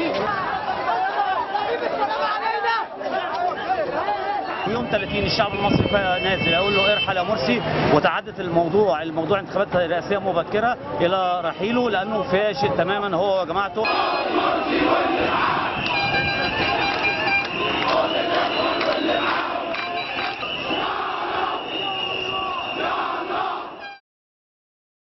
يوم 30 الشعب المصري نازل اقول له ارحل يا مرسي وتعدت الموضوع الموضوع انتخابات رئاسيه مبكره الى رحيله لانه فاشل تماما هو وجماعته